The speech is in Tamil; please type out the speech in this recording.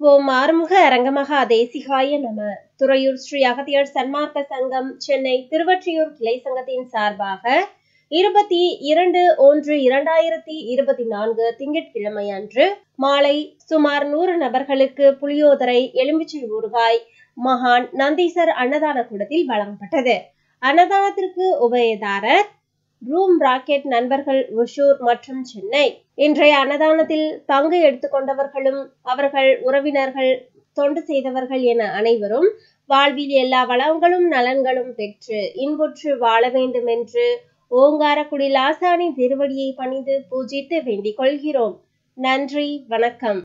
ஓம் ஆறுமுக அரங்கமகா தேசிகாய நம துறையூர் ஸ்ரீ அகத்தியர் சன்மார்க்க சங்கம் சென்னை திருவொற்றியூர் கிளை சங்கத்தின் சார்பாக இருபத்தி இரண்டு ஒன்று இரண்டாயிரத்தி இருபத்தி நான்கு திங்கட்கிழமை அன்று மாலை சுமார் நூறு நபர்களுக்கு புளியோதரை எலுமிச்சை ஊறுகாய் மகான் நந்தீசர் அன்னதான கூடத்தில் வழங்கப்பட்டது அன்னதானத்திற்கு உபயதாரர் ரூம் ராக்கெட் நண்பர்கள் ஒஷூர் மற்றும் சென்னை இன்றைய அன்னதானத்தில் பங்கு எடுத்துக்கொண்டவர்களும் அவர்கள் உறவினர்கள் தொண்டு செய்தவர்கள் என அனைவரும் வாழ்வில் எல்லா வளங்களும் நலன்களும் பெற்று இன்புற்று வாழ வேண்டும் என்று ஓங்காரக்குடி லாசானின் திருவடியை பணிந்து பூஜித்து வேண்டிக் கொள்கிறோம் நன்றி வணக்கம்